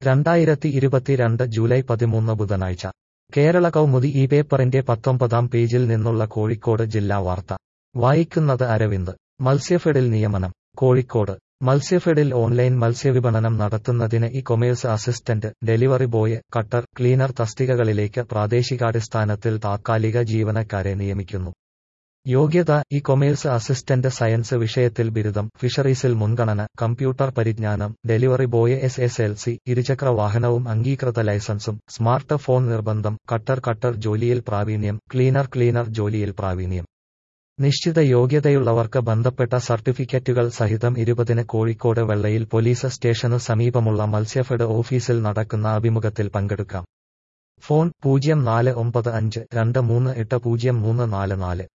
രണ്ടായിരത്തി ഇരുപത്തിരണ്ട് ജൂലൈ പതിമൂന്ന് ബുധനാഴ്ച കേരള കൗമുദി ഈ പേപ്പറിന്റെ പത്തൊമ്പതാം പേജിൽ നിന്നുള്ള കോഴിക്കോട് ജില്ലാ വാർത്ത വായിക്കുന്നത് അരവിന്ദ് മത്സ്യഫെഡിൽ നിയമനം കോഴിക്കോട് മത്സ്യഫെഡിൽ ഓൺലൈൻ മത്സ്യവിപണനം നടത്തുന്നതിന് e commerce assistant delivery boy cutter cleaner തസ്തികകളിലേക്ക് പ്രാദേശികാടിസ്ഥാനത്തിൽ താത്കാലിക ജീവനക്കാരെ നിയമിക്കുന്നു യോഗ്യത ഇ കൊമേഴ്സ് അസിസ്റ്റന്റ് സയൻസ് വിഷയത്തിൽ ബിരുദം ഫിഷറീസിൽ മുൻഗണന കമ്പ്യൂട്ടർ പരിജ്ഞാനം delivery boy S S L C ഇരുചക്ര വാഹനവും അംഗീകൃത ലൈസൻസും സ്മാർട്ട് ഫോൺ നിർബന്ധം കട്ടർ കട്ടർ ജോലിയിൽ പ്രാവീണ്യം ക്ലീനർ ക്ലീനർ ജോലിയിൽ പ്രാവീണ്യം നിശ്ചിത യോഗ്യതയുള്ളവർക്ക് ബന്ധപ്പെട്ട സർട്ടിഫിക്കറ്റുകൾ സഹിതം ഇരുപതിന് കോഴിക്കോട് വെള്ളയിൽ പോലീസ് സ്റ്റേഷനു സമീപമുള്ള മത്സ്യഫെഡ് ഓഫീസിൽ നടക്കുന്ന അഭിമുഖത്തിൽ പങ്കെടുക്കാം ഫോൺ പൂജ്യം നാല് ഒമ്പത് അഞ്ച് രണ്ട് മൂന്ന് എട്ട് പൂജ്യം മൂന്ന് നാല് നാല്